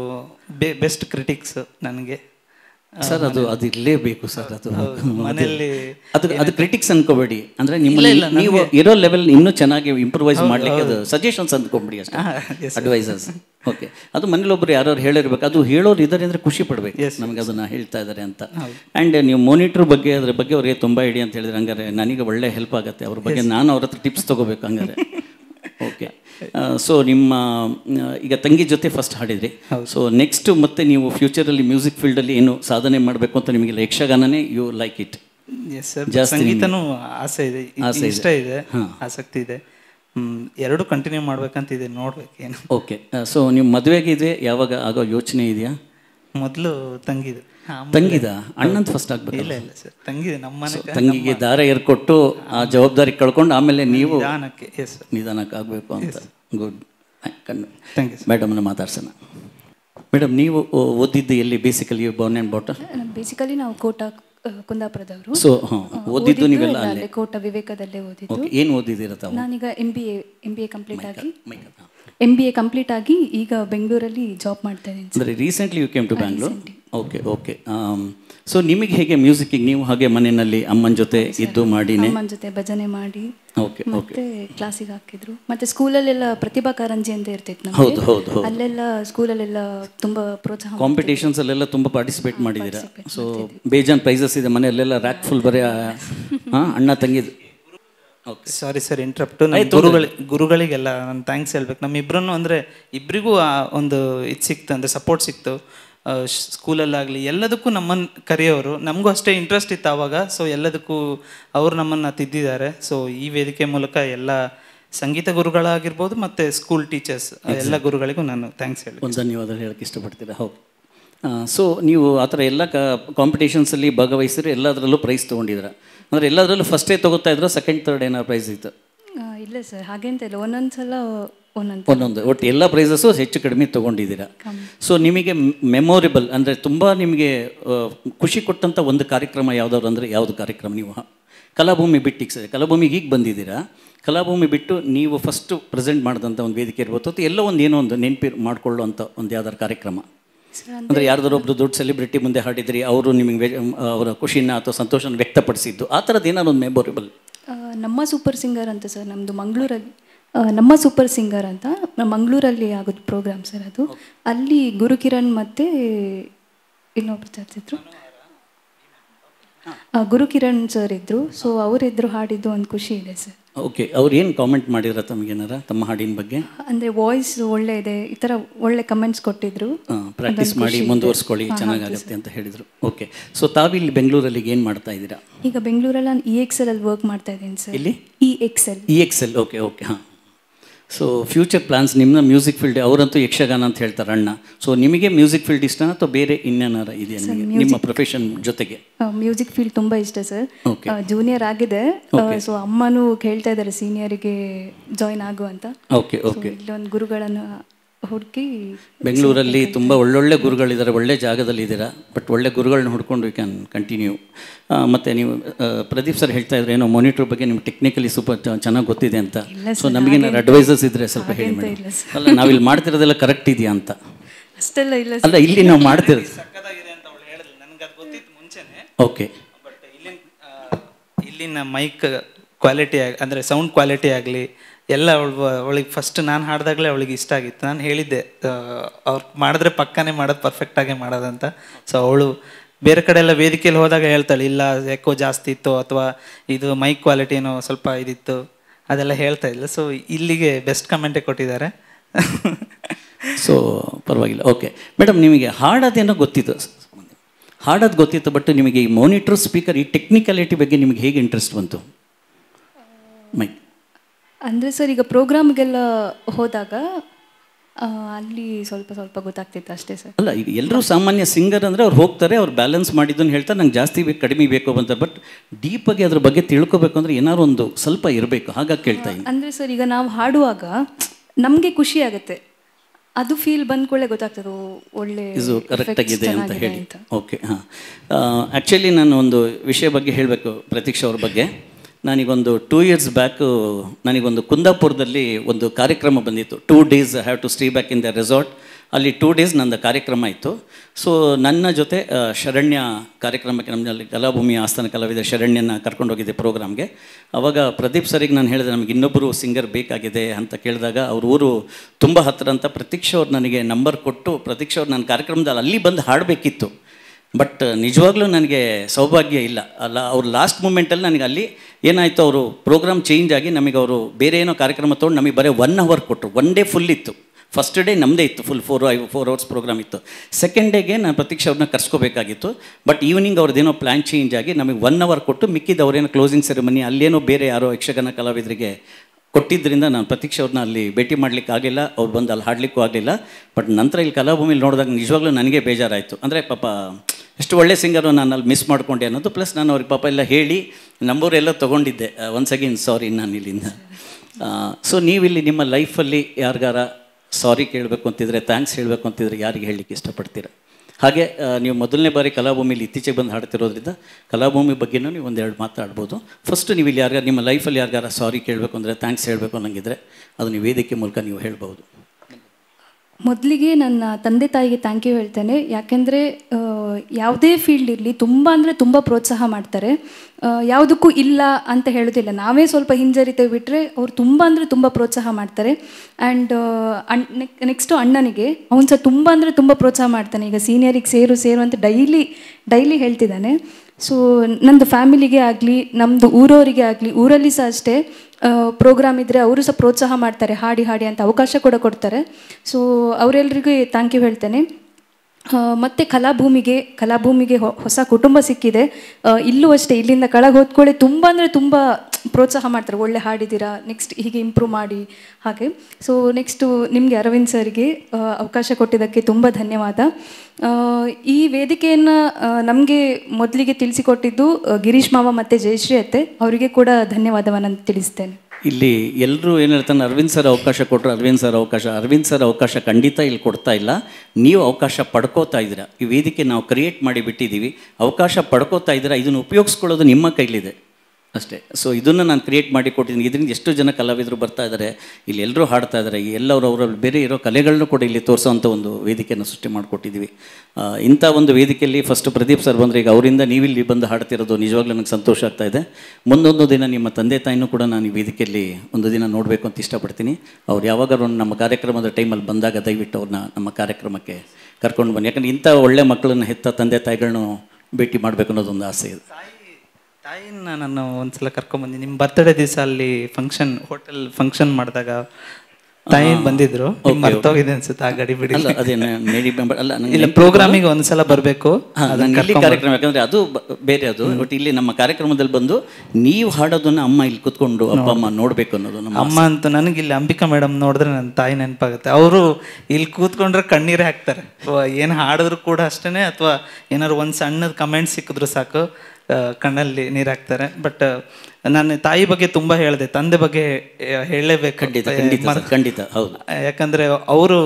ಬೆಸ್ಟ್ ಕ್ರಿಟಿಕ್ಸ್ ನನಗೆ ಸರ್ ಅದು ಅದು ಇರಲೇಬೇಕು ಸರ್ ಅದು ಮನೆಯಲ್ಲಿ ಅದು ಅದು ಕ್ರಿಟಿಕ್ಸ್ ಅನ್ಕೋಬೇಡಿ ಅಂದ್ರೆ ನಿಮ್ಮ ನೀವು ಇರೋ ಲೆವೆಲ್ ಇನ್ನೂ ಚೆನ್ನಾಗಿ ಇಂಪ್ರೂವೈಸ್ ಮಾಡ್ಲಿಕ್ಕೆ ಅದು ಸಜೆಷನ್ಸ್ ಅಂದ್ಕೊಂಬಿಡಿ ಅಷ್ಟೇ ಅಡ್ವೈಸರ್ಸ್ ಓಕೆ ಅದು ಮನೇಲಿ ಒಬ್ರು ಯಾರು ಹೇಳಿರ್ಬೇಕು ಅದು ಹೇಳೋರು ಇದ್ದಾರೆ ಅಂದ್ರೆ ಖುಷಿ ಪಡ್ಬೇಕು ನಮಗೆ ಅದನ್ನ ಹೇಳ್ತಾ ಇದ್ದಾರೆ ಅಂತ ಆ್ಯಂಡ್ ನೀವು ಮೋನಿಟ್ರ್ ಬಗ್ಗೆ ಅದ್ರ ಬಗ್ಗೆ ಅವ್ರಿಗೆ ತುಂಬಾ ಇಡಿ ಅಂತ ಹೇಳಿದ್ರೆ ಹಂಗಾರೆ ನನಗೆ ಒಳ್ಳೆ ಹೆಲ್ಪ್ ಆಗುತ್ತೆ ಅವ್ರ ಬಗ್ಗೆ ನಾನು ಅವ್ರ ಹತ್ರ ಟಿಪ್ಸ್ ತಗೋಬೇಕು ಹಂಗಾರೆ ಓಕೆ ಸೊ ನಿಮ್ಮ ಆ, ಈಗ ತಂಗಿ ಜೊತೆ ಫಸ್ಟ್ ಹಾಡಿದ್ರಿ ಸೊ ನೆಕ್ಸ್ಟ್ ಮತ್ತೆ ನೀವು ಫ್ಯೂಚರಲ್ಲಿ ಮ್ಯೂಸಿಕ್ ಫೀಲ್ಡಲ್ಲಿ ಏನು ಸಾಧನೆ ಮಾಡಬೇಕು ಅಂತ ನಿಮಗೆ ಯಕ್ಷಗಾನನೇ you like it yes sir ಜಾಸ್ತಿ ಸಂಗೀತನೂ ಆಸೆ ಇದೆ ಇಷ್ಟ ಇದೆ ಆಸಕ್ತಿ ಇದೆ ಹ್ಮ್ ಎರಡು ಕಂಟಿನ್ಯೂ ಮಾಡ್ಬೇಕಂತಿದೆ ನೋಡ್ಬೇಕು ಏನು ಓಕೆ ಸೊ ನೀವು ಮದುವೆಗಿದೆ ಯಾವಾಗ ಆಗೋ ಯೋಚನೆ ಇದೆಯಾ ಮೊದಲು ತಂಗಿದು ಆಮೇಲೆ- ತಂಗಿದ ಅಣ್ಣಂತ ಫಸ್ಟ್ ಆಗ್ಬೇಕು ಇಲ್ಲ ಇಲ್ಲ ಸರ್ ತಂಗಿದೆ ನಮ್ಮ ಮನೆ ತಂಗಿಗೆ ದಾರ ಏರ್ಕೊಟ್ಟು ಆ ಜವಾಬ್ದಾರಿ ಕಳ್ಕೊಂಡು ಆಮೇಲೆ ನೀವು ನಿಧಾನಕ್ಕೆ ಎಸ್ ಸರ್ ನಿಧಾನಕ್ಕೆ ಆಗಬೇಕು ಅಂತ ಗುಡ್ ಥ್ಯಾಂಕ್ ಯು ಮೇಡಮ್ನ ಮಾತಾಡ್ಸೋಣ ಮೇಡಮ್ ನೀವು ಓ- ಓದಿದ್ದು ಎಲ್ಲಿ basically born and bottle basically ನಾವು ಕೋಟ ಆ, ಕುಂದಾಪುರದವರು ಸೊ ಹಾಂ ಓದಿದ್ದು ನೀವೆಲ್ಲ ಅಲ್ಲೇ ಅಲ್ಲೇ ಕೋಟ ವಿವೇಕದಲ್ಲೇ ಓದಿದ್ದು ಓಕೆ ಏನು ಓದಿದ್ದೀರ ತಾವು ನಾನೀಗ M B A M B A complete ಆಗಿ ಮೈಕ್ ಹಾಂ. ಎಂ ಬಿ ಎ ಕಂಪ್ಲೀಟ್ ಆಗಿ ಈಗ ಬೆಂಗಳೂರಲ್ಲಿ ಜಾಬ್ ಮಾಡ್ತಾ ಇದ್ದೀನಿ ಅಂದರೆ recently you came to Bangalore okay okay so ನಿಮಗೆ ಹೇಗೆ ಮ್ಯೂಸಿಕ್ಕಿಗೆ ನೀವು ಹಾಗೆ ಮನೆಯಲ್ಲಿ ಅಮ್ಮನ ಜೊತೆ ಇದ್ದು ಮಾಡಿನೇ ಅಮ್ಮನ ಜೊತೆ ಭಜನೆ ಮಾಡಿ ಓಕೆ ಓಕೆ ಮತ್ತೆ ಕ್ಲಾಸಿಗೆ ಹಾಕಿದ್ರು ಮತ್ತೆ ಸ್ಕೂಲಲ್ಲೆಲ್ಲ ಪ್ರತಿಭಾ ಕಾರಂಜಿ ಅಂತ ಇರ್ತಿತ್ತು ಹೌದು ನಮಗೆ ಹೌದು ಹೌದು ಅಲ್ಲೆಲ್ಲ ಸ್ಕೂಲಲ್ಲೆಲ್ಲ ತುಂಬಾ ಪ್ರೋತ್ಸಾಹ ಕಾಂಪಿಟೇಷನ್ಸ್ ಅಲ್ಲೆಲ್ಲ ತುಂಬ ಪಾರ್ಟಿಸಿಪೇಟ್ ಮಾಡಿದ್ದೀರಾ ಸೊ ಬೇಜಾನ್ ಪ್ರೈಸಸ್ ಇದೆ ಮನೆಯಲ್ಲೆಲ್ಲ ರ್ಯಾಕ್ ಫುಲ್ ಬರೀ ಹಾಂ ಅಣ್ಣ ತಂಗಿದು ಓಕೆ ಸಾರಿ ಸರ್ ಇಂಟ್ರಪ್ಟ್ ಗುರುಗಳು ಗುರುಗಳಿಗೆಲ್ಲ ನಾನು ಥ್ಯಾಂಕ್ಸ್ ಹೇಳ್ಬೇಕು ನಮ್ಮಿಬ್ರು ಅಂದರೆ ಇಬ್ಬರಿಗೂ ಒಂದು ಇದು ಸಿಕ್ತು ಅಂದರೆ ಸಪೋರ್ಟ್ ಸಿಕ್ತು ಸ್ಕೂಲಲ್ಲಾಗಲಿ ಎಲ್ಲದಕ್ಕೂ ನಮ್ಮನ್ನು ಕರೆಯೋರು ನಮಗೂ ಅಷ್ಟೇ ಇಂಟ್ರೆಸ್ಟ್ ಇತ್ತು ಆವಾಗ ಸೊ ಎಲ್ಲದಕ್ಕೂ ಅವರು ನಮ್ಮನ್ನು ತಿದ್ದಿದ್ದಾರೆ ಸೊ ಈ ವೇದಿಕೆ ಮೂಲಕ ಎಲ್ಲ ಸಂಗೀತ ಗುರುಗಳಾಗಿರ್ಬೋದು ಮತ್ತು ಸ್ಕೂಲ್ ಟೀಚರ್ಸ್ ಎಲ್ಲ ಗುರುಗಳಿಗೂ ನಾನು ಥ್ಯಾಂಕ್ಸ್ ಹೇಳಿ ಒಂದು ಧನ್ಯವಾದ ಹೇಳಕ್ಕೆ ಇಷ್ಟಪಡ್ತೀರಾ ಹೌದು ಸೊ ನೀವು ಆ ಥರ ಎಲ್ಲ ಕ ಕಾಂಪಿಟೇಷನ್ಸಲ್ಲಿ ಭಾಗವಹಿಸಿದ್ರೆ ಎಲ್ಲದರಲ್ಲೂ ಪ್ರೈಸ್ ತೊಗೊಂಡಿದ್ದೀರಾ ಅಂದರೆ ಎಲ್ಲದರಲ್ಲೂ ಫಸ್ಟೇ ತೊಗೋತಾ ಇದ್ರು ಸೆಕೆಂಡ್ ತರ್ಡ್ ಏನಾದ್ರು ಪ್ರೈಸ್ ಇತ್ತು ಆ, ಇಲ್ಲ ಸರ್ ಹಾಗೆಂತ ಇಲ್ಲ ಒಂದೊಂದು ಸಲ ಒಂದೊಂದು ಒಂದೊಂದು ಒಟ್ಟು ಎಲ್ಲ ಪ್ರೈಸಸ್ಸು ಹೆಚ್ಚು ಕಡಿಮೆ ತೊಗೊಂಡಿದ್ದೀರಾ ಸೊ ನಿಮಗೆ ಮೆಮೊರೇಬಲ್ ಅಂದರೆ ತುಂಬ ನಿಮಗೆ ಆ, ಖುಷಿ ಕೊಟ್ಟಂಥ ಒಂದು ಕಾರ್ಯಕ್ರಮ ಯಾವುದಾದ್ರು ಅಂದರೆ ಯಾವುದು ಕಾರ್ಯಕ್ರಮ ನೀವು ಹ- ಕಲಾಭೂಮಿ ಬಿಟ್ಟು ಈಗ ಸರಿ ಕಲಾಭೂಮಿಗೆ ಈಗ ಬಂದಿದ್ದೀರಾ ಕಲಾಭೂಮಿ ಬಿಟ್ಟು ನೀವು ಫಸ್ಟು ಪ್ರೆಸೆಂಟ್ ಮಾಡಿದಂಥ ಒಂದು ವೇದಿಕೆ ಇರ್ಬೋದು ಅಥವಾ ಎಲ್ಲೋ ಒಂದು ಏನೋ ಒಂದು ನೆನಪಿ ಮಾಡ್ಕೊಳ್ಳೋ ಒಂದು ಯಾವ್ದಾದ್ರು ಕಾರ್ಯಕ್ರಮ ಅಂದರೆ ಯಾರ್ದಾರು ಒಬ್ರು ದೊಡ್ಡ ಸೆಲೆಬ್ರಿಟಿ ಮುಂದೆ ಹಾಡಿದ್ರಿ ಅವರು ನಿಮಗೆ ವೇ- ಅವರ ಖುಷಿನ ಅಥವಾ ಸಂತೋಷನ ವ್ಯಕ್ತಪಡಿಸಿದ್ದು ಆ ಥರದ್ದು ಏನಾದ್ರು ಒಂದು ಮೆಮೊರೇಬಲ್ ಆ, ನಮ್ಮ ಸೂಪರ್ ಸಿಂಗರ್ ಅಂತ ಸರ್ ನಮ್ಮದು ಮಂಗಳೂರಲ್ಲಿ ಆ, ನಮ್ಮ ಸೂಪರ್ ಸಿಂಗರ್ ಅಂತ ನಮ್ಮ ಮಂಗಳೂರಲ್ಲಿ ಆಗೋದು ಪ್ರೋಗ್ರಾಮ್ ಸರ್ ಅದು ಅಲ್ಲಿ ಗುರುಕಿರಣ್ ಮತ್ತು ಇನ್ನೊಬ್ರು ಇರ್ತಿದ್ರು ಆ, ಗುರುಕಿರಣ್ ಸರ್ ಇದ್ರು ಸೊ ಅವರಿದ್ರು ಹಾಡಿದ್ದು ಒಂದು ಖುಷಿ ಇದೆ ಸರ್ ಓಕೆ ಅವ್ರು ಏನು ಕಾಮೆಂಟ್ ಮಾಡಿದ್ರ ತಮಗೇನಾರ ತಮ್ಮ ಹಾಡಿನ ಬಗ್ಗೆ ಅಂದರೆ ವಾಯ್ಸ್ ಒಳ್ಳೆ ಇದೆ ಈ ಥರ ಒಳ್ಳೆ ಕಮೆಂಟ್ಸ್ ಕೊಟ್ಟಿದ್ರು ಪ್ರಾಕ್ಟೀಸ್ ಮಾಡಿ ಮುಂದುವರ್ಸ್ಕೊಳ್ಳಿ ಚೆನ್ನಾಗಾಗುತ್ತೆ ಅಂತ ಹೇಳಿದರು ಓಕೆ ಸೊ ತಾವಿಲ್ಲಿ ಬೆಂಗಳೂರಲ್ಲಿ ಏನು ಮಾಡ್ತಾ ಇದ್ದೀರಾ ಈಗ ಬೆಂಗಳೂರಲ್ಲಿ ನಾನು ಇ ಎಕ್ಸೆಲ್ ಅಲ್ಲಿ ವರ್ಕ್ ಮಾಡ್ತಾ ಇದ್ದೀನಿ ಸರ್ ಇಲ್ಲಿ E Excel E X L okay okay ಹಾಂ ಸೊ ಫ್ಯೂಚರ್ ಪ್ಲಾನ್ಸ್ ನಿಮ್ಮ ಮ್ಯೂಸಿಕ್ ಫೀಲ್ಡ್ ಅವರಂತೂ ಯಕ್ಷಗಾನ ಅಂತ ಹೇಳ್ತಾರೆ ಅಣ್ಣ ಸೊ ನಿಮಗೆ ಮ್ಯೂಸಿಕ್ ಫೀಲ್ಡ್ ಇಷ್ಟನಾ ಅಥವಾ ಬೇರೆ ಇನ್ನೇನಾರ ಇದೆಯಾ ನಿಮಗೆ ನಿಮ್ಮ ಪ್ರೊಫೆಷನ್ ಜೊತೆಗೆ ಮ್ಯೂಸಿಕ್ ಫೀಲ್ಡ್ ತುಂಬಾ ಇಷ್ಟ ಸರ್ Okay. ಜೂನಿಯರ್ ಆಗಿದೆ ಸೊ ಅಮ್ಮನೂ ಕೇಳ್ತಾ ಇದ್ದಾರೆ ಸೀನಿಯರಿಗೆ ಜಾಯಿನ್ ಆಗು ಅಂತ ಓಕೆ ಓಕೆ ಇಲ್ಲೊಂದು ಗುರುಗಳನ್ನು ಹುಡುಕಿ ಬೆಂಗಳೂರಲ್ಲಿ ತುಂಬ ಒಳ್ಳೊಳ್ಳೆ ಗುರುಗಳಿದ್ದಾರೆ ಒಳ್ಳೆ ಜಾಗದಲ್ಲಿ ಇದ್ದೀರಾ ಬಟ್ ಒಳ್ಳೆ ಗುರುಗಳನ್ನ ಹುಡ್ಕೊಂಡು ಯು ಕ್ಯಾನ್ ಕಂಟಿನ್ಯೂ ಮತ್ತು ನೀವು ಆ, ಪ್ರದೀಪ್ ಸರ್ ಹೇಳ್ತಾ ಇದ್ರೆ ಏನೋ ಮಾನಿಟರ್ ಬಗ್ಗೆ ನಿಮ್ಗೆ ಟೆಕ್ನಿಕಲಿ ಸೂಪರ್ ಚೆನ್ನಾಗಿ ಗೊತ್ತಿದೆ ಅಂತ ಸೊ ನಮಗೇನಾದ್ರು ಅಡ್ವೈಸಸ್ ಇದ್ದರೆ ಸ್ವಲ್ಪ ಹೇಳಿ ಮೇಡಮ್ ಅಲ್ಲ ನಾವಿಲ್ಲಿ ಮಾಡ್ತಿರೋದೆಲ್ಲ ಕರೆಕ್ಟ್ ಇದೆಯಾ ಅಂತ ಅಷ್ಟೆಲ್ಲ ಇಲ್ಲ ಅಲ್ಲ ಇಲ್ಲಿ ನಾವು ಮಾಡ್ತಿರೋದು ಸಕ್ಕದಾಗಿದೆ ಅಂತ ಅವಳು ಹೇಳಿದ್ಲು ನನಗೆ ಅದು ಗೊತ್ತಿತ್ತು ಮುಂಚೆನೆ ಓಕೆ ಬಟ್ ಇಲ್ಲಿನ ಆ, ಇಲ್ಲಿನ ಮೈಕ್ ಕ್ವಾಲಿಟಿ ಅಂದರೆ ಸೌಂಡ್ ಕ್ವಾಲಿಟಿ ಆಗಲಿ ಎಲ್ಲ ಅವಳು ಅವಳಿಗೆ ಫಸ್ಟ್ ನಾನು ಹಾಡಿದಾಗಲೇ ಅವಳಿಗೆ ಇಷ್ಟ ಆಗಿತ್ತು ನಾನು ಹೇಳಿದ್ದೆ ಅವ್ರು ಮಾಡಿದ್ರೆ ಪಕ್ಕನೇ ಮಾಡೋದು ಪರ್ಫೆಕ್ಟಾಗೇ ಮಾಡೋದಂತ ಸೊ ಅವಳು ಬೇರೆ ಕಡೆ ಎಲ್ಲ ವೇದಿಕೆಯಲ್ಲಿ ಹೋದಾಗ ಹೇಳ್ತಾಳೆ ಇಲ್ಲ ಎಕೋ ಜಾಸ್ತಿ ಇತ್ತು ಅಥವಾ ಇದು ಮೈಕ್ ಕ್ವಾಲಿಟಿ ಏನೋ ಸ್ವಲ್ಪ ಇದಿತ್ತು ಅದೆಲ್ಲ ಹೇಳ್ತಾ ಇಲ್ಲ ಸೊ ಇಲ್ಲಿಗೆ ಬೆಸ್ಟ್ ಕಮೆಂಟೇ ಕೊಟ್ಟಿದ್ದಾರೆ ಸೊ ಪರವಾಗಿಲ್ಲ ಓಕೆ ಮೇಡಮ್ ನಿಮಗೆ ಹಾಡೋದೇನೋ ಗೊತ್ತಿತ್ತು ಹಾಡೋದು ಗೊತ್ತಿತ್ತು ಬಟ್ ನಿಮಗೆ ಈ ಮಾನಿಟ್ರ್ ಸ್ಪೀಕರ್ ಈ ಟೆಕ್ನಿಕಾಲಿಟಿ ಬಗ್ಗೆ ನಿಮಗೆ ಹೇಗೆ ಇಂಟ್ರೆಸ್ಟ್ ಬಂತು ಮೈ ಅಂದರೆ ಸರ್ ಈಗ ಪ್ರೋಗ್ರಾಮ್ಗೆಲ್ಲ ಹೋದಾಗ ಆ, ಅಲ್ಲಿ ಸ್ವಲ್ಪ ಸ್ವಲ್ಪ ಗೊತ್ತಾಗ್ತಿತ್ತು ಅಷ್ಟೇ ಸರ್ ಅಲ್ಲ ಈಗ ಎಲ್ಲರೂ ಸಾಮಾನ್ಯ ಸಿಂಗರ್ ಅಂದರೆ ಅವ್ರು ಹೋಗ್ತಾರೆ ಅವ್ರು ಬ್ಯಾಲೆನ್ಸ್ ಮಾಡಿದ್ದನ್ನು ಹೇಳ್ತಾರೆ ನಂಗೆ ಜಾಸ್ತಿ ಬೇಕು ಕಡಿಮೆ ಬೇಕು ಅಂತ ಬಟ್ ಡೀಪಾಗಿ ಅದ್ರ ಬಗ್ಗೆ ತಿಳ್ಕೊಬೇಕು ಅಂದರೆ ಏನಾದ್ರು ಒಂದು ಸ್ವಲ್ಪ ಇರಬೇಕು ಹಾಗಾಗಿ ಕೇಳ್ತಾ ಇದ್ದೀನಿ ಅಂದರೆ ಸರ್ ಈಗ ನಾವು ಹಾಡುವಾಗ ನಮಗೆ ಖುಷಿ ಆಗುತ್ತೆ ಅದು ಫೀಲ್ ಬಂದ್ಕೊಳ್ಳೆ ಗೊತ್ತಾಗ್ತದೆ ಓ, ಒಳ್ಳೆ ಇದು ಕರೆಕ್ಟ್ effects ಆಗಿದೆ ಅಂತ ಚೆನ್ನಾಗಿದೆ ಹೇಳಿ ಓಕೆ ಹಾಂ ಆ್ಯಕ್ಚುಲಿ ನಾನು ಒಂದು ವಿಷಯ ಬಗ್ಗೆ ಹೇಳಬೇಕು ಪ್ರತೀಕ್ಷಾ ಅವ್ರ ಬಗ್ಗೆ ನನಗೊಂದು ಟೂ ಇಯರ್ಸ್ ಬ್ಯಾಕು ನನಗೊಂದು ಕುಂದಾಪುರದಲ್ಲಿ ಒಂದು ಕಾರ್ಯಕ್ರಮ ಬಂದಿತ್ತು two days have to stay back in the resort ಅಲ್ಲಿ ಟೂ ಡೇಸ್ ನಂದು ಕಾರ್ಯಕ್ರಮ ಇತ್ತು ಸೊ ನನ್ನ ಜೊತೆ ಆ, ಶರಣ್ಯ ಕಾರ್ಯಕ್ರಮಕ್ಕೆ ನಮ್ಮಲ್ಲಿ ಕಲಾಭೂಮಿ ಆಸ್ಥಾನ ಕಲಾವಿದ ಶರಣ್ಯನ ಕರ್ಕೊಂಡೋಗಿದ್ದೆ ಪ್ರೋಗ್ರಾಮ್ಗೆ ಅವಾಗ ಪ್ರದೀಪ್ ಸರಿಗೆ ನಾನು ಹೇಳಿದೆ ನಮಗೆ ಇನ್ನೊಬ್ಬರು ಸಿಂಗರ್ ಬೇಕಾಗಿದೆ ಅಂತ ಕೇಳಿದಾಗ ಅವ್ರ ಊರು ತುಂಬ ಹತ್ತಿರ ಅಂತ ಪ್ರತೀಕ್ಷಾ ಅವ್ರು ನನಗೆ ನಂಬರ್ ಕೊಟ್ಟು ಪ್ರತೀಕ್ಷಾ ಅವ್ರು ನನ್ನ ಕಾರ್ಯಕ್ರಮದಲ್ಲಿ ಅಲ್ಲಿ ಬಂದು ಹಾಡಬೇಕಿತ್ತು ಬಟ್ ನಿಜವಾಗ್ಲೂ ನನಗೆ ಸೌಭಾಗ್ಯ ಇಲ್ಲ ಅಲ್ಲ ಅವ್ರು ಲಾಸ್ಟ್ ಮೂಮೆಂಟಲ್ಲಿ ನನಗೆ ಅಲ್ಲಿ ಏನಾಯಿತು ಅವರು ಪ್ರೋಗ್ರಾಮ್ ಚೇಂಜ್ ಆಗಿ ನಮಗೆ ಅವರು ಬೇರೆ ಏನೋ ಕಾರ್ಯಕ್ರಮ ತೊಗೊಂಡು ನಮಗೆ ಬರೀ ಒನ್ ಅವರ್ ಕೊಟ್ಟರು ಒನ್ ಡೇ ಫುಲ್ ಇತ್ತು ಫಸ್ಟ್ ಡೇ ನಮ್ಮದೇ ಇತ್ತು full four I four hours program ಇತ್ತು ಸೆಕೆಂಡ್ ಡೇಗೆ ನಾನು ಪ್ರತೀಕ್ಷಾ ಅವ್ರನ್ನ ಕರ್ಸ್ಕೋಬೇಕಾಗಿತ್ತು ಬಟ್ ಈವ್ನಿಂಗ್ ಅವ್ರದ್ದೇನೋ ಪ್ಲ್ಯಾನ್ ಚೇಂಜ್ ಆಗಿ ನಮಗೆ ಒನ್ ಅವರ್ ಕೊಟ್ಟು ಮಿಕ್ಕಿದ ಅವ್ರೇನೋ ಕ್ಲೋಸಿಂಗ್ ಸೆರೆಮನಿ ಅಲ್ಲೇನೋ ಬೇರೆ ಯಾರೋ ಯಕ್ಷಗಾನ ಕಲಾವಿದರಿಗೆ ಕೊಟ್ಟಿದ್ದರಿಂದ ನಾನು ಪ್ರತೀಕ್ಷಾ ಅವ್ರನ್ನ ಅಲ್ಲಿ ಭೇಟಿ ಮಾಡ್ಲಿಕ್ಕೆ ಆಗಿಲ್ಲ ಅವ್ರು ಬಂದು ಅಲ್ಲಿ ಹಾಡಲಿಕ್ಕೂ ಆಗಲಿಲ್ಲ ಬಟ್ ನಂತರ ಇಲ್ಲಿ ಕಲಾಭೂಮಿಲಿ ನೋಡಿದಾಗ ನಿಜವಾಗ್ಲೂ ನನಗೆ ಬೇಜಾರಾಯಿತು ಅಂದರೆ ಪಾಪ ಎಷ್ಟು ಒಳ್ಳೆ ಸಿಂಗರು ನಾನು ಅಲ್ಲಿ ಮಿಸ್ ಮಾಡ್ಕೊಂಡೆ ಅನ್ನೋದು ಪ್ಲಸ್ ನಾನು ಅವ್ರಿಗೆ ಪಾಪ ಎಲ್ಲ ಹೇಳಿ ನಂಬರೆಲ್ಲ ತೊಗೊಂಡಿದ್ದೆ ಒನ್ಸ್ ಅಗೇನ್ ಸಾರಿ ನಾನು ಇಲ್ಲಿಂದ ಸೊ ನೀವಿಲ್ಲಿ ನಿಮ್ಮ ಲೈಫಲ್ಲಿ ಯಾರಿಗಾರ ಸಾರಿ ಕೇಳಬೇಕು ಅಂತಿದ್ರೆ ಥ್ಯಾಂಕ್ಸ್ ಹೇಳಬೇಕು ಅಂತಿದ್ರೆ ಯಾರಿಗೆ ಹೇಳಲಿಕ್ಕೆ ಇಷ್ಟಪಡ್ತೀರಾ ಹಾಗೆ ಆ, ನೀವು ಮೊದಲನೇ ಬಾರಿ ಕಲಾಭೂಮಿಲಿ ಇತ್ತೀಚೆಗೆ ಬಂದು ಹಾಡ್ತಿರೋದ್ರಿಂದ ಕಲಾಭೂಮಿ ಬಗ್ಗೆನೂ ನೀವು ಒಂದೆರಡು ಮಾತಾಡ್ಬೋದು ಫಸ್ಟ್ ನೀವು ಇಲ್ಲಿ ಯಾರಿಗಾರ ನಿಮ್ಮ ಲೈಫಲ್ಲಿ ಯಾರಿಗಾರ ಸಾರಿ ಕೇಳಬೇಕು ಅಂದರೆ ಥ್ಯಾಂಕ್ಸ್ ಹೇಳಬೇಕು ಅನ್ನಂಗಿದ್ರೆ ಅದು ನೀವು ವೇದಿಕೆ ಮೂಲಕ ನೀವು ಹೇಳ್ಬೋದು ಮೊದಲಿಗೆ ನನ್ನ ತಂದೆ ತಾಯಿಗೆ ಥ್ಯಾಂಕ್ ಯು ಹೇಳ್ತೇನೆ ಯಾಕೆಂದರೆ ಯಾವುದೇ ಫೀಲ್ಡ್ ಇರಲಿ ತುಂಬ ಅಂದರೆ ತುಂಬ ಪ್ರೋತ್ಸಾಹ ಮಾಡ್ತಾರೆ ಆ, ಯಾವುದಕ್ಕೂ ಇಲ್ಲ ಅಂತ ಹೇಳೋದಿಲ್ಲ ನಾವೇ ಸ್ವಲ್ಪ ಹಿಂಜರಿತೇವೆ ಬಿಟ್ಟರೆ ಅವ್ರು ತುಂಬ ಅಂದರೆ ತುಂಬ ಪ್ರೋತ್ಸಾಹ ಮಾಡ್ತಾರೆ ಆ್ಯಂಡ್ ಅಣ್ ನೆಕ್ಸ್ಟು ಅಣ್ಣನಿಗೆ ಅವನು ಸಹ ತುಂಬ ಅಂದರೆ ತುಂಬ ಪ್ರೋತ್ಸಾಹ ಮಾಡ್ತಾನೆ ಈಗ ಸೀನಿಯರಿಗೆ ಸೇರು ಸೇರು ಅಂತ ಡೈಲಿ ಡೈಲಿ ಹೇಳ್ತಿದ್ದಾನೆ ಸೊ ನಂದು ಫ್ಯಾಮಿಲಿಗೆ ಆಗಲಿ ನಮ್ಮದು ಊರವರಿಗೆ ಆಗಲಿ ಊರಲ್ಲಿ ಸಹ ಅಷ್ಟೇ ಪ್ರೋಗ್ರಾಮ್ ಇದ್ದರೆ ಅವರು ಸಹ ಪ್ರೋತ್ಸಾಹ ಮಾಡ್ತಾರೆ ಹಾಡಿ ಹಾಡಿ ಅಂತ ಅವಕಾಶ ಕೂಡ ಕೊಡ್ತಾರೆ ಸೊ ಅವರೆಲ್ಲರಿಗೂ ಥ್ಯಾಂಕ್ ಯು ಹೇಳ್ತೇನೆ ಆ, ಮತ್ತೆ ಕಲಾಭೂಮಿಗೆ ಕಲಾಭೂಮಿಗೆ ಹೊ- ಹೊಸ ಕುಟುಂಬ ಸಿಕ್ಕಿದೆ ಆ, ಇಲ್ಲೂ ಅಷ್ಟೇ ಇಲ್ಲಿಂದ ಕೆಳಗೆ ಹೋದ್ಕೊಳ್ಳಿ ತುಂಬ ಅಂದರೆ ತುಂಬ ಪ್ರೋತ್ಸಾಹ ಮಾಡ್ತಾರೆ ಒಳ್ಳೆ ಹಾಡಿದ್ದೀರಾ ನೆಕ್ಸ್ಟ್ ಹೀಗೆ ಇಂಪ್ರೂವ್ ಮಾಡಿ ಹಾಗೆ ಸೊ ನೆಕ್ಸ್ಟು ನಿಮಗೆ ಅರವಿಂದ್ ಸರ್ಗೆ ಆ, ಅವಕಾಶ ಕೊಟ್ಟಿದ್ದಕ್ಕೆ ತುಂಬ ಧನ್ಯವಾದ ಆ, ಈ ವೇದಿಕೆಯನ್ನು ನಮಗೆ ಮೊದಲಿಗೆ ತಿಳಿಸಿಕೊಟ್ಟಿದ್ದು ಆ, ಗಿರೀಶ್ ಮಾವ ಮತ್ತು ಜಯಶ್ರೀ ಅತ್ತೆ ಅವರಿಗೆ ಕೂಡ ಧನ್ಯವಾದವನ್ನು ತಿಳಿಸ್ತೇನೆ ಇಲ್ಲಿ ಎಲ್ಲರೂ ಏನು ಹೇಳ್ತಾನೆ ಅರವಿಂದ್ ಸರ್ ಅವಕಾಶ ಕೊಟ್ಟರು ಅರವಿಂದ್ ಸರ್ ಅವಕಾಶ ಅರವಿಂದ್ ಸರ್ ಅವಕಾಶ ಖಂಡಿತ ಇಲ್ಲಿ ಕೊಡ್ತಾ ಇಲ್ಲ ನೀವು ಅವಕಾಶ ಪಡ್ಕೋತಾ ಇದ್ದೀರಾ ಈ ವೇದಿಕೆ ನಾವು ಕ್ರಿಯೇಟ್ ಮಾಡಿ ಬಿಟ್ಟಿದ್ದೀವಿ ಅವಕಾಶ ಪಡ್ಕೋತಾ ಇದ್ದೀರಾ ಇದನ್ನು ಉಪಯೋಗಿಸ್ಕೊಳ್ಳೋದು ನಿಮ್ಮ ಕೈಲಿದೆ ಅಷ್ಟೇ ಸೊ ಇದನ್ನು ನಾನು ಕ್ರಿಯೇಟ್ ಮಾಡಿ ಕೊಟ್ಟಿದ್ದೀನಿ ಇದರಿಂದ ಎಷ್ಟು ಜನ ಕಲಾವಿದರು ಬರ್ತಾ ಇದ್ದಾರೆ ಇಲ್ಲಿ ಎಲ್ಲರೂ ಹಾಡ್ತಾ ಇದ್ದಾರೆ ಈ ಎಲ್ಲರೂ ಅವರಲ್ಲಿ ಬೇರೆ ಇರೋ ಕಲೆಗಳನ್ನೂ ಕೂಡ ಇಲ್ಲಿ ತೋರಿಸೋವಂಥ ಒಂದು ವೇದಿಕೆಯನ್ನು ಸೃಷ್ಟಿ ಮಾಡಿಕೊಟ್ಟಿದ್ದೀವಿ ಆ, ಇಂಥ ಒಂದು ವೇದಿಕೆಯಲ್ಲಿ ಫಸ್ಟ್ ಪ್ರದೀಪ್ ಸರ್ ಬಂದರೆ ಈಗ ಅವರಿಂದ ನೀವಿಲ್ಲಿ ಬಂದು ಹಾಡ್ತಿರೋದು ನಿಜವಾಗ್ಲೂ ನನಗೆ ಸಂತೋಷ ಆಗ್ತಾ ಇದೆ ಮುಂದೊಂದು ದಿನ ನಿಮ್ಮ ತಂದೆ ತಾಯಿನೂ ಕೂಡ ನಾನು ಈ ವೇದಿಕೆಯಲ್ಲಿ ಒಂದು ದಿನ ನೋಡಬೇಕು ಅಂತ ಇಷ್ಟಪಡ್ತೀನಿ ಅವ್ರು ಯಾವಾಗಾರು ನಮ್ಮ ಕಾರ್ಯಕ್ರಮದ ಟೈಮಲ್ಲಿ ಬಂದಾಗ ದಯವಿಟ್ಟು ಅವ್ರನ್ನ ನಮ್ಮ ಕಾರ್ಯಕ್ರಮಕ್ಕೆ ಕರ್ಕೊಂಡು ಬನ್ನಿ ಯಾಕಂದ್ರೆ ಇಂಥ ಒಳ್ಳೆ ಮಕ್ಕಳನ್ನ ಹೆತ್ತ ತಂದೆ ತಾಯಿಗಳನ್ನೂ ಭೇಟಿ ಮಾಡಬೇಕು ಅನ್ನೋದೊಂದು ಆಸೆ ಇದೆ ತಾಯಿನ ನಾನು ಒಂದ್ಸಲ ಕರ್ಕೊಂಬಂದಿ ನಿಮ್ಮ ಬರ್ತಡೇ ದಿವಸ ಅಲ್ಲಿ ಫಂಕ್ಷನ್ ಹೋಟೆಲ್ ಫಂಕ್ಷನ್ ಮಾಡಿದಾಗ ತಾಯಿ ಬಂದಿದ್ರು ನಿಮ್ಗೆ ಮರ್ತೋಗಿದೆ ಅನ್ಸುತ್ತೆ ಆ ಗಡಿ ಬಿಡಿ ಅಲ್ಲ ಅದೇನು ಮೇಡಿ ಮೆಂಬರ್ ಅಲ್ಲ ನಂಗೆ ಇಲ್ಲ ಪ್ರೋಗ್ರಾಮಿಗೆ ಒಂದ್ಸಲ ಬರಬೇಕು ಹಾ, ನಂಗೆ ಇಲ್ಲಿ ಕಾರ್ಯಕ್ರಮ ಯಾಕಂದ್ರೆ ಅದು ಬ- ಬೇರೆ ಅದು ಬಟ್ ಇಲ್ಲಿ ನಮ್ಮ ಕಾರ್ಯಕ್ರಮದಲ್ಲಿ ಬಂದು ನೀವು ಹಾಡೋದನ್ನ ಅಮ್ಮ ಇಲ್ಲಿ ಕುತ್ಕೊಂಡು ಅಪ್ಪ ಅಮ್ಮ ನೋಡ್ಬೇಕು ಅನ್ನೋದು ನಮ್ಮ ಅಮ್ಮ ಅಂತ ನನಗೆ ಇಲ್ಲಿ ಅಂಬಿಕಾ ಮೇಡಮ್ ನೋಡಿದ್ರೆ ನನ್ನ ತಾಯಿ ನೆನಪಾಗುತ್ತೆ ಅವರು ಇಲ್ಲಿ ಕೂತ್ಕೊಂಡ್ರೆ ಕಣ್ಣೀರೇ ಹಾಕ್ತಾರೆ ಏನು ಹಾಡಿದ್ರು ಕೂಡ ಅಷ್ಟೇ ಅಥವಾ ಏನಾದ್ರು ಒಂದು ಸಣ್ಣದ ಕಮೆಂಟ್ ಸಿಕ್ಕಿದ್ರು ಸಾಕು ಆ, ಕಣ್ಣಲ್ಲಿ ನೀರು ಹಾಕ್ತಾರೆ ಬಟ್ ನಾನು ತಾಯಿ ಬಗ್ಗೆ ತುಂಬ ಹೇಳಿದೆ ತಂದೆ ಬಗ್ಗೆ ಆ, ಹೇಳಲೇಬೇಕು ಖಂಡಿತ ಖಂಡಿತ ಸರ್, ಖಂಡಿತ ಹೌದು ಯಾಕಂದರೆ ಅವರು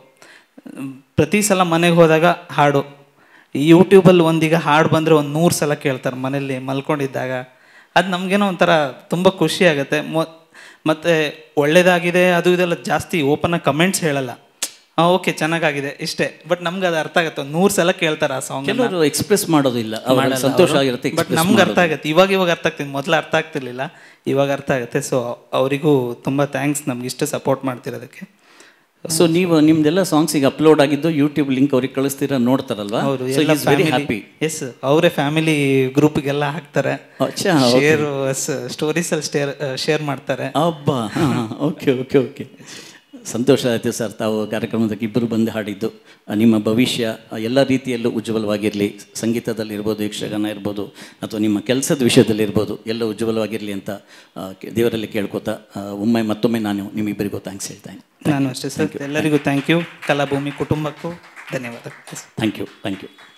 ಪ್ರತಿ ಸಲ ಮನೆಗೆ ಹೋದಾಗ ಹಾಡು ಈ ಯೂಟ್ಯೂಬಲ್ಲಿ ಒಂದೀಗ ಹಾಡು ಬಂದರೆ ಒಂದು ನೂರು ಸಲ ಕೇಳ್ತಾರೆ ಮನೇಲಿ ಮಲ್ಕೊಂಡಿದ್ದಾಗ ಅದು ನಮಗೇನೋ ಒಂಥರ ತುಂಬ ಖುಷಿ ಆಗುತ್ತೆ ಮೊ ಮತ್ತು ಒಳ್ಳೇದಾಗಿದೆ ಅದು ಇದೆಲ್ಲ ಜಾಸ್ತಿ ಓಪನ್ ಕಮೆಂಟ್ಸ್ ಹೇಳಲ್ಲ ಓಕೆ ಚೆನ್ನಾಗಾಗಿದೆ ಇಷ್ಟೇ ಬಟ್ ನಮ್ಗೆ ಅದು ಅರ್ಥ ಆಗುತ್ತೆ ನೂರು ಸಲ ಕೇಳ್ತಾರೆ ಆ ಸಾಂಗ್ ಕೆಲವರು ಎಕ್ಸ್ಪ್ರೆಸ್ ಮಾಡೋದಿಲ್ಲ ಅವ್ರಿಗೆ ಸಂತೋಷ ಆಗಿರುತ್ತೆ ಬಟ್ ನಮ್ಗೆ ಅರ್ಥ ಆಗುತ್ತೆ ಇವಾಗ ಇವಾಗ ಅರ್ಥ ಆಗ್ತಿದೆ ಮೊದಲು ಅರ್ಥ ಆಗ್ತಿರ್ಲಿಲ್ಲ ಇವಾಗ ಅರ್ಥ ಆಗುತ್ತೆ ಸೊ ಅವರಿಗೂ ತುಂಬ ಥ್ಯಾಂಕ್ಸ್ ನಮ್ಗೆ ಇಷ್ಟು ಸಪೋರ್ಟ್ ಮಾಡ್ತಿರೋದಕ್ಕೆ ಸೊ ನೀವು ನಿಮ್ದೆಲ್ಲ ಸಾಂಗ್ಸ್ ಈಗ ಅಪ್ಲೋಡ್ ಆಗಿದ್ದು ಯೂಟ್ಯೂಬ್ ಲಿಂಕ್ ಅವ್ರಿಗೆ ಕಳಿಸ್ತೀರಾ ನೋಡ್ತಾರಲ್ವಾ ಹೌದು ಸೊ ಎಲ್ಲ ಈಸ್ ವೆರಿ ಹ್ಯಾಪಿ ಎಸ್ ಅವರೇ ಫ್ಯಾಮಿಲಿ ಗ್ರೂಪ್ಗೆಲ್ಲ ಹಾಕ್ತಾರೆ ಅಚ್ಚಾ ಶೇರ್ ಸ್ಟೋರೀಸ್ ಅಲ್ಲಿ ಶೇರ್ ಶೇರ್ ಮಾಡ್ತಾರೆ ಅಬ್ಬಾ ಓಕೆ ಓಕೆ ಓಕೆ ಸಂತೋಷ ಆಯಿತು ಸರ್ ತಾವು ಕಾರ್ಯಕ್ರಮದಲ್ಲಿ ಇಬ್ಬರು ಬಂದು ಹಾಡಿದ್ದು ಆ, ನಿಮ್ಮ ಭವಿಷ್ಯ ಆ, ಎಲ್ಲ ರೀತಿಯಲ್ಲೂ ಉಜ್ವಲವಾಗಿರಲಿ ಸಂಗೀತದಲ್ಲಿರ್ಬೋದು ಯಕ್ಷಗಾನ ಇರ್ಬೋದು ಅಥವಾ ನಿಮ್ಮ ಕೆಲಸದ ವಿಷಯದಲ್ಲಿರ್ಬೋದು ಎಲ್ಲ ಉಜ್ವಲವಾಗಿರಲಿ ಅಂತ ಆ, ಕೆ- ದೇವರಲ್ಲಿ ಕೇಳ್ಕೊತಾ ಆ, ಒಮ್ಮೆ ಮತ್ತೊಮ್ಮೆ ನಾನು ನಿಮ್ಮಿಬ್ಬರಿಗೂ ಥ್ಯಾಂಕ್ಸ್ ಹೇಳ್ತೇನೆ ನಾನು ಅಷ್ಟೇ ಸರ್ ಎಲ್ಲರಿಗೂ ಥ್ಯಾಂಕ್ ಯು ಕಲಾಭೂಮಿ ಕುಟುಂಬಕ್ಕೂ ಧನ್ಯವಾದ ಥ್ಯಾಂಕ್ ಯು ಥ್ಯಾಂಕ್ ಯು